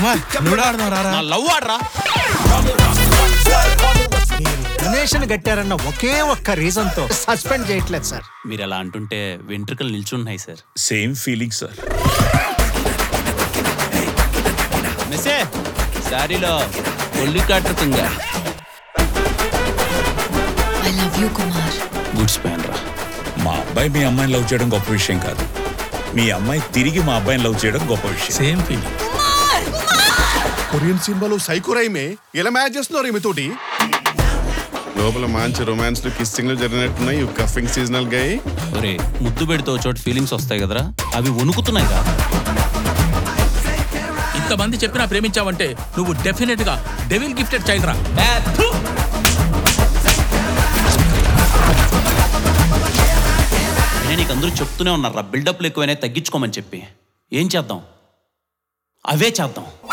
కుమార్ నువ్వు ఆడుతున్నావు నా లవ్ ఆడరా డొనేషన్ కట్టారన్న ఒకే ఒక్క రీజన్ తో సస్పెండ్ చేయట్లేదు సార్ మీరు ఎలా అంటుంటే వెంట్రుకలు నిల్చున్నాయి సార్ సేమ్ ఫీలింగ్ సార్ మెసే శారీలో ఒళ్ళు కట్టుతుందా ఐ లవ్ యూ కుమార్ గుడ్స్ ప్యాన్ రా మా అబ్బాయి మీ అమ్మాయిని లవ్ చేయడం గొప్ప విషయం కాదు మీ అమ్మాయి తిరిగి మా అబ్బాయిని లవ్ చేయడం గొప్ప విషయం సేమ్ ఫీలింగ్ కొరియన్ సినిమాలో సైకోరైమే ఎలా మ్యాచ్ చేస్తున్నారు ఈమె తోటి లోపల మంచి రొమాన్స్ కిస్సింగ్ జరిగినట్టున్నాయి ఈ కఫింగ్ సీజనల్ గా ఒరే ముద్దు పెడితే ఓ చోట ఫీలింగ్స్ వస్తాయి కదరా అవి వణుకుతున్నాయి కదా ఇంతమంది చెప్పినా ప్రేమించావంటే నువ్వు డెఫినెట్ గా డెవిల్ గిఫ్టెడ్ చైల్డ్ రా నేను నీకు అందరూ చెప్తూనే ఉన్నారా బిల్డప్లు ఎక్కువైనా తగ్గించుకోమని చెప్పి ఏం చేద్దాం అవే చేద్దాం